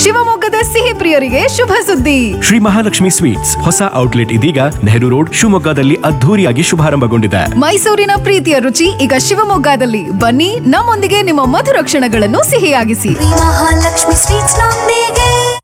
ಶಿವಮೊಗ್ಗದ ಸಿಹಿ ಪ್ರಿಯರಿಗೆ ಶುಭ ಸುದ್ದಿ ಶ್ರೀ ಮಹಾಲಕ್ಷ್ಮಿ ಸ್ವೀಟ್ಸ್ ಹೊಸ ಔಟ್ಲೆಟ್ ಇದೀಗ ನೆಹರು ರೋಡ್ ಶಿವಮೊಗ್ಗದಲ್ಲಿ ಅದ್ಧೂರಿಯಾಗಿ ಶುಭಾರಂಭಗೊಂಡಿದೆ ಮೈಸೂರಿನ ಪ್ರೀತಿಯ ರುಚಿ ಈಗ ಶಿವಮೊಗ್ಗದಲ್ಲಿ ಬನ್ನಿ ನಮ್ಮೊಂದಿಗೆ ನಿಮ್ಮ ಮಧುರ ಕ್ಷಣಗಳನ್ನು ಸಿಹಿಯಾಗಿಸಿ ಮಹಾಲಕ್ಷ್ಮಿ ಸ್ವೀಟ್ಸ್ ನೊಂದಿಗೆ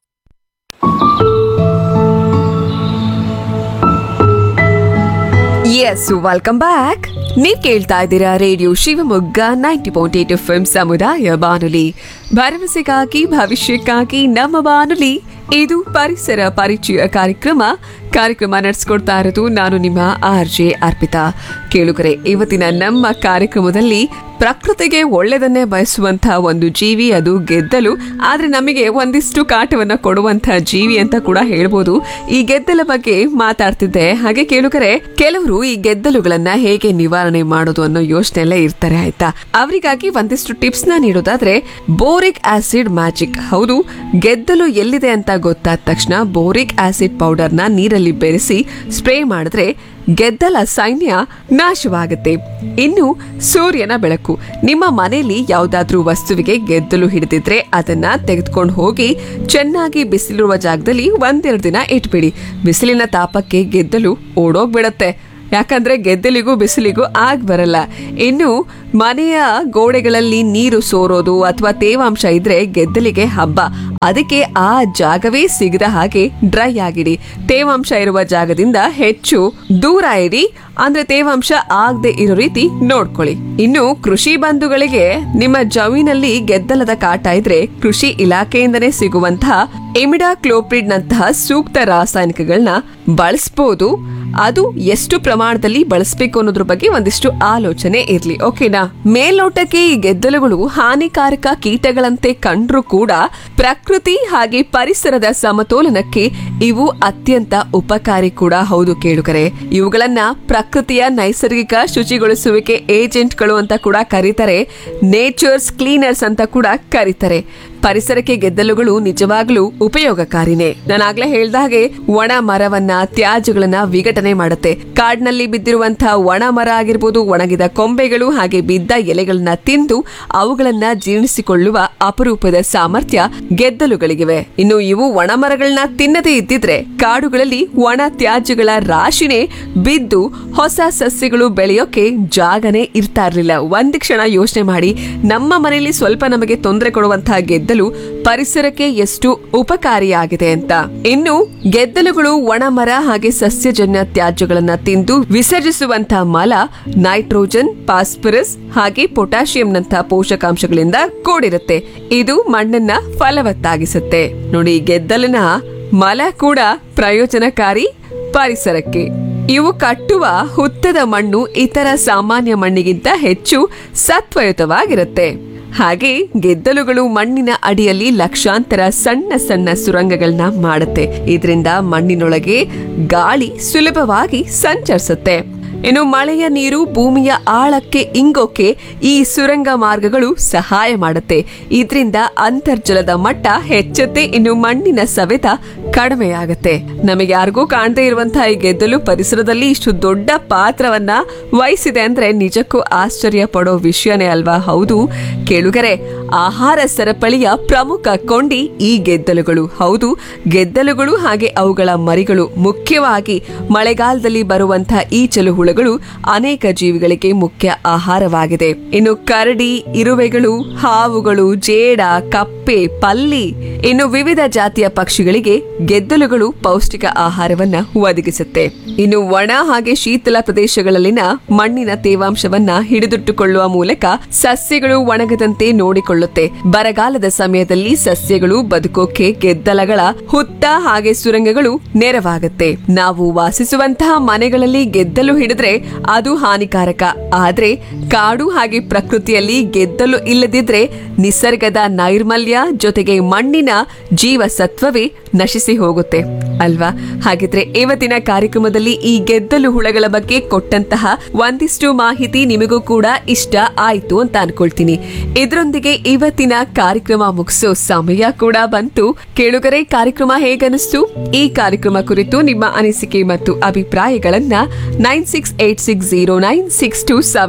ಎಸ್ ವೆಲ್ಕಮ್ ಬ್ಯಾಕ್ ನೀವ್ ಕೇಳ್ತಾ ಇದ್ದೀರಾ radio Shivamogga ninety point eight F ಸಮುದಾಯ ಬಾನುಲಿ ಭರವಸೆಗಾಗಿ ಭವಿಷ್ಯಕ್ಕಾಗಿ ನಮ್ಮ ಬಾನುಲಿ ಇದು ಪರಿಸರ ಪರಿಚಯ ಕಾರ್ಯಕ್ರಮ ಕಾರ್ಯಕ್ರಮ ನಡೆಸ್ಕೊಡ್ತಾ ಇರೋದು ನಾನು ನಿಮ್ಮ ಆರ್ ಜೆ ಅರ್ಪಿತಾ ಕೇಳುಗರೆ ಇವತ್ತಿನ ನಮ್ಮ ಕಾರ್ಯಕ್ರಮದಲ್ಲಿ ಪ್ರಕೃತಿಗೆ ಒಳ್ಳೆಯದನ್ನೇ ಬಯಸುವಂತಹ ಒಂದು ಜೀವಿ ಅದು ಗೆದ್ದಲು ಆದ್ರೆ ನಮಗೆ ಒಂದಿಷ್ಟು ಕಾಟವನ್ನ ಕೊಡುವಂತಹ ಜೀವಿ ಅಂತ ಕೂಡ ಹೇಳ್ಬೋದು ಈ ಗೆದ್ದಲ ಬಗ್ಗೆ ಮಾತಾಡ್ತಿದ್ದೆ ಹಾಗೆ ಕೇಳುಗರೆ ಕೆಲವರು ಈ ಗೆದ್ದಲುಗಳನ್ನ ಹೇಗೆ ನಿವಾರಣೆ ಮಾಡೋದು ಅನ್ನೋ ಯೋಚನೆಯಲ್ಲೇ ಇರ್ತಾರೆ ಆಯ್ತಾ ಅವರಿಗಾಗಿ ಒಂದಿಷ್ಟು ಟಿಪ್ಸ್ ನ ನೀಡೋದಾದ್ರೆ ಬೋರಿಕ್ ಆಸಿಡ್ ಮ್ಯಾಜಿಕ್ ಹೌದು ಗೆದ್ದಲು ಎಲ್ಲಿದೆ ಅಂತ ಗೊತ್ತಾದ ತಕ್ಷಣ ಬೋರಿಕ್ ಆಸಿಡ್ ಪೌಡರ್ ನ ನೀರಲ್ಲಿ ಬೆರೆಸಿ ಸ್ಪ್ರೇ ಮಾಡಿದ್ರೆ ಗೆದ್ದಲ ಸೈನ್ಯ ನಾಶವಾಗುತ್ತೆ ಇನ್ನು ಸೂರ್ಯನ ಬೆಳಕು ನಿಮ್ಮ ಮನೆಯಲ್ಲಿ ಯಾವುದಾದ್ರೂ ವಸ್ತುವಿಗೆ ಗೆದ್ದಲು ಹಿಡಿದಿದ್ರೆ ಅದನ್ನ ತೆಗೆದುಕೊಂಡು ಹೋಗಿ ಚೆನ್ನಾಗಿ ಬಿಸಿಲಿರುವ ಜಾಗದಲ್ಲಿ ಒಂದೆರಡು ದಿನ ಇಟ್ಬಿಡಿ ಬಿಸಿಲಿನ ತಾಪಕ್ಕೆ ಗೆದ್ದಲು ಓಡೋಗ್ಬಿಡತ್ತೆ ಯಾಕಂದ್ರೆ ಗೆದ್ದಲಿಗೂ ಬಿಸಿಲಿಗೂ ಆಗ್ ಬರಲ್ಲ ಇನ್ನು ಮನೆಯ ಗೋಡೆಗಳಲ್ಲಿ ನೀರು ಸೋರೋದು ಅಥವಾ ತೇವಾಂಶ ಇದ್ರೆ ಗೆದ್ದಲಿಗೆ ಹಬ್ಬ ಅದಕ್ಕೆ ಆ ಜಾಗವೇ ಸಿಗದ ಹಾಗೆ ಡ್ರೈ ಆಗಿಡಿ ತೇವಾಂಶ ಇರುವ ಜಾಗದಿಂದ ಹೆಚ್ಚು ದೂರ ಇಡಿ ಅಂದ್ರೆ ತೇವಾಂಶ ಆಗದೆ ಇರೋ ರೀತಿ ನೋಡ್ಕೊಳ್ಳಿ ಇನ್ನು ಕೃಷಿ ಬಂಧುಗಳಿಗೆ ನಿಮ್ಮ ಜಮೀನಲ್ಲಿ ಗೆದ್ದಲದ ಕಾಟ ಇದ್ರೆ ಕೃಷಿ ಇಲಾಖೆಯಿಂದನೇ ಸಿಗುವಂತಹ ಎಮಿಡಾ ಕ್ಲೋಪ್ರಿಡ್ ನಂತಹ ಸೂಕ್ತ ರಾಸಾಯನಿಕಗಳನ್ನ ಬಳಸಬಹುದು ಅದು ಎಷ್ಟು ಪ್ರಮಾಣದಲ್ಲಿ ಬಳಸಬೇಕು ಅನ್ನೋದ್ರ ಬಗ್ಗೆ ಒಂದಿಷ್ಟು ಆಲೋಚನೆ ಇರ್ಲಿ ಓಕೆನಾ ಮೇಲ್ನೋಟಕ್ಕೆ ಈ ಗೆದ್ದಲುಗಳು ಹಾನಿಕಾರಕ ಕೀಟಗಳಂತೆ ಕಂಡ್ರೂ ಕೂಡ ಪ್ರಕೃತಿ ಹಾಗೆ ಪರಿಸರದ ಸಮತೋಲನಕ್ಕೆ ಇವು ಅತ್ಯಂತ ಉಪಕಾರಿ ಕೂಡ ಹೌದು ಕೇಳುಗರೆ ಇವುಗಳನ್ನ ಪ್ರಕೃತಿಯ ನೈಸರ್ಗಿಕ ಶುಚಿಗೊಳಿಸುವಿಕೆ ಏಜೆಂಟ್ಗಳು ಅಂತ ಕೂಡ ಕರೀತಾರೆ ನೇಚರ್ಸ್ ಕ್ಲೀನರ್ಸ್ ಅಂತ ಕೂಡ ಕರೀತಾರೆ ಪರಿಸರಕ್ಕೆ ಗೆದ್ದಲುಗಳು ನಿಜವಾಗ್ಲೂ ಉಪಯೋಗಕಾರಿನೇ ನಾನಾಗ್ಲೇ ಹೇಳ್ದ ಹಾಗೆ ಒಣ ಮರವನ್ನ ತ್ಯಾಜ್ಯಗಳನ್ನ ವಿಘಟನೆ ಮಾಡುತ್ತೆ ಕಾಡ್ನಲ್ಲಿ ಬಿದ್ದಿರುವಂತಹ ಒಣ ಮರ ಆಗಿರ್ಬೋದು ಒಣಗಿದ ಕೊಂಬೆಗಳು ಹಾಗೆ ಬಿದ್ದ ಎಲೆಗಳನ್ನ ತಿಂದು ಅವುಗಳನ್ನ ಜೀರ್ಣಿಸಿಕೊಳ್ಳುವ ಅಪರೂಪದ ಸಾಮರ್ಥ್ಯ ಗೆದ್ದಲುಗಳಿಗಿವೆ ಇನ್ನು ಇವು ಒಣ ಮರಗಳನ್ನ ತಿನ್ನದೇ ಇದ್ದಿದ್ರೆ ಕಾಡುಗಳಲ್ಲಿ ಒಣ ತ್ಯಾಜ್ಯಗಳ ರಾಶಿನೇ ಬಿದ್ದು ಹೊಸ ಸಸ್ಯಗಳು ಬೆಳೆಯೋಕೆ ಜಾಗನೇ ಇರ್ತಾ ಇರ್ಲಿಲ್ಲ ಒಂದ್ ಕ್ಷಣ ಯೋಚನೆ ಮಾಡಿ ನಮ್ಮ ಮನೆಯಲ್ಲಿ ಸ್ವಲ್ಪ ನಮಗೆ ತೊಂದರೆ ಕೊಡುವಂತಹ ಗೆದ್ದಲು ಪರಿಸರಕ್ಕೆ ಎಷ್ಟು ಉಪಕಾರಿಯಾಗಿದೆ ಅಂತ ಇನ್ನು ಗೆದ್ದಲುಗಳು ಒಣ ಮರ ಹಾಗೆ ಸಸ್ಯಜನ್ಯ ತ್ಯಾಜ್ಯಗಳನ್ನ ತಿಂದು ವಿಸರ್ಜಿಸುವಂತಹ ಮಲ ನೈಟ್ರೋಜನ್ ಫಾಸ್ಫರಸ್ ಹಾಗೆ ಪೊಟ್ಯಾಷಿಯಂನಂತಹ ಪೋಷಕಾಂಶಗಳಿಂದ ಕೂಡಿರುತ್ತೆ ಇದು ಮಣ್ಣನ್ನ ಫಲವತ್ತಾಗಿಸುತ್ತೆ ನೋಡಿ ಗೆದ್ದಲಿನ ಮಲ ಕೂಡ ಪ್ರಯೋಜನಕಾರಿ ಪರಿಸರಕ್ಕೆ ಇವು ಕಟ್ಟುವ ಹುತ್ತದ ಮಣ್ಣು ಇತರ ಸಾಮಾನ್ಯ ಮಣ್ಣಿಗಿಂತ ಹೆಚ್ಚು ಸತ್ವಯುತವಾಗಿರುತ್ತೆ ಹಾಗೆ ಗೆದ್ದಲುಗಳು ಮಣ್ಣಿನ ಅಡಿಯಲ್ಲಿ ಲಕ್ಷಾಂತರ ಸಣ್ಣ ಸಣ್ಣ ಸುರಂಗಗಳನ್ನ ಮಾಡುತ್ತೆ ಇದರಿಂದ ಮಣ್ಣಿನೊಳಗೆ ಗಾಳಿ ಸುಲಭವಾಗಿ ಸಂಚರಿಸುತ್ತೆ ಇನ್ನು ಮಳೆಯ ನೀರು ಭೂಮಿಯ ಆಳಕ್ಕೆ ಇಂಗೋಕೆ ಈ ಸುರಂಗ ಮಾರ್ಗಗಳು ಸಹಾಯ ಮಾಡುತ್ತೆ ಇದರಿಂದ ಅಂತರ್ಜಲದ ಮಟ್ಟ ಹೆಚ್ಚುತ್ತೆ ಇನ್ನು ಮಣ್ಣಿನ ಸವೆತ ಕಡಿಮೆಯಾಗತ್ತೆ ನಮಗೆ ಯಾರಿಗೂ ಕಾಣದೇ ಇರುವಂತಹ ಈ ಗೆದ್ದಲು ಪರಿಸರದಲ್ಲಿ ಇಷ್ಟು ದೊಡ್ಡ ಪಾತ್ರವನ್ನ ವಹಿಸಿದೆ ಅಂದ್ರೆ ನಿಜಕ್ಕೂ ಆಶ್ಚರ್ಯ ಪಡೋ ವಿಷಯನೇ ಅಲ್ವಾ ಹೌದು ಕೇಳುಗರೆ ಆಹಾರ ಸರಪಳಿಯ ಪ್ರಮುಖ ಕೊಂಡಿ ಈ ಗೆದ್ದಲುಗಳು ಹೌದು ಗೆದ್ದಲುಗಳು ಹಾಗೆ ಅವುಗಳ ಮರಿಗಳು ಮುಖ್ಯವಾಗಿ ಮಳೆಗಾಲದಲ್ಲಿ ಬರುವಂತಹ ಈಚಲು ಹುಳುಗಳು ಅನೇಕ ಜೀವಿಗಳಿಗೆ ಮುಖ್ಯ ಆಹಾರವಾಗಿದೆ ಇನ್ನು ಕರಡಿ ಇರುವೆಗಳು ಹಾವುಗಳು ಜೇಡ ಕಪ್ಪೆ ಪಲ್ಲಿ ಇನ್ನು ವಿವಿಧ ಜಾತಿಯ ಪಕ್ಷಿಗಳಿಗೆ ಗೆದ್ದಲುಗಳು ಪೌಷ್ಟಿಕ ಆಹಾರವನ್ನ ಒದಗಿಸುತ್ತೆ ಇನ್ನು ಒಣ ಹಾಗೆ ಶೀತಲ ಪ್ರದೇಶಗಳಲ್ಲಿನ ಮಣ್ಣಿನ ತೇವಾಂಶವನ್ನ ಹಿಡಿದಿಟ್ಟುಕೊಳ್ಳುವ ಮೂಲಕ ಸಸ್ಯಗಳು ಒಣಗದಂತೆ ನೋಡಿಕೊಳ್ಳುತ್ತೆ ಬರಗಾಲದ ಸಮಯದಲ್ಲಿ ಸಸ್ಯಗಳು ಬದುಕೋಕೆ ಗೆದ್ದಲಗಳ ಹುತ್ತ ಹಾಗೆ ಸುರಂಗಗಳು ನೆರವಾಗುತ್ತೆ ನಾವು ವಾಸಿಸುವಂತಹ ಮನೆಗಳಲ್ಲಿ ಗೆದ್ದಲು ಹಿಡಿದ್ರೆ ಅದು ಹಾನಿಕಾರಕ ಆದ್ರೆ ಕಾಡು ಹಾಗೆ ಪ್ರಕೃತಿಯಲ್ಲಿ ಗೆದ್ದಲು ಇಲ್ಲದಿದ್ರೆ ನಿಸರ್ಗದ ನೈರ್ಮಲ್ಯ ಜೊತೆಗೆ ಮಣ್ಣಿನ ಜೀವಸತ್ವವೇ ನಶಿಸಿ ಹೋಗುತ್ತೆ ಅಲ್ವಾ ಹಾಗಿದ್ರೆ ಇವತ್ತಿನ ಕಾರ್ಯಕ್ರಮದಲ್ಲಿ ಈ ಗೆದ್ದಲು ಹುಳಗಳ ಬಗ್ಗೆ ಕೊಟ್ಟಂತಹ ಒಂದಿಷ್ಟು ಮಾಹಿತಿ ನಿಮಗೂ ಕೂಡ ಇಷ್ಟ ಆಯ್ತು ಅಂತ ಅನ್ಕೊಳ್ತೀನಿ ಇದರೊಂದಿಗೆ ಇವತ್ತಿನ ಕಾರ್ಯಕ್ರಮ ಮುಗಿಸೋ ಸಮಯ ಕೂಡ ಬಂತು ಕೇಳುಗರೆ ಕಾರ್ಯಕ್ರಮ ಹೇಗನಿಸ್ತು ಈ ಕಾರ್ಯಕ್ರಮ ಕುರಿತು ನಿಮ್ಮ ಅನಿಸಿಕೆ ಮತ್ತು ಅಭಿಪ್ರಾಯಗಳನ್ನ nine six eight six zero nine six two seven nine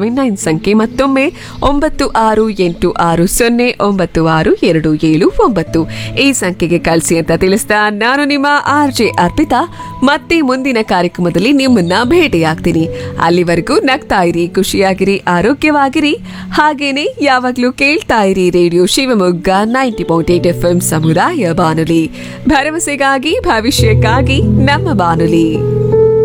ಸಂಖ್ಯೆ ಮತ್ತೊಮ್ಮೆ ಒಂಬತ್ತು ಆರು ಎಂಟು ಆರು ಸೊನ್ನೆ ಒಂಬತ್ತು ಆರು ಎರಡು ಏಳು ಒಂಬತ್ತು ಈ ಸಂಖ್ಯೆಗೆ ಕಳಿಸಿ ಅಂತ ತಿಳಿಸ್ತಾ ನಾನು ನಿಮ್ಮ ಆರ್ ಜೆ ಅರ್ಪಿತಾ ಮತ್ತೆ ಮುಂದಿನ ಕಾರ್ಯಕ್ರಮದಲ್ಲಿ ನಿಮ್ಮನ್ನ ಭೇಟಿಯಾಗ್ತೀನಿ ಅಲ್ಲಿವರೆಗೂ ನಗ್ತಾ ಇರಿ ಖುಷಿಯಾಗಿರಿ ಆರೋಗ್ಯವಾಗಿರಿ ಹಾಗೇನೆ ಯಾವಾಗ್ಲೂ ಕೇಳ್ತಾ ಇರಿ radio Shivamogga ninety point eight F M ಸಮುದಾಯ ಬಾನುಲಿ ಭರವಸೆಗಾಗಿ ಭವಿಷ್ಯಕ್ಕಾಗಿ ನಮ್ಮ ಬಾನುಲಿ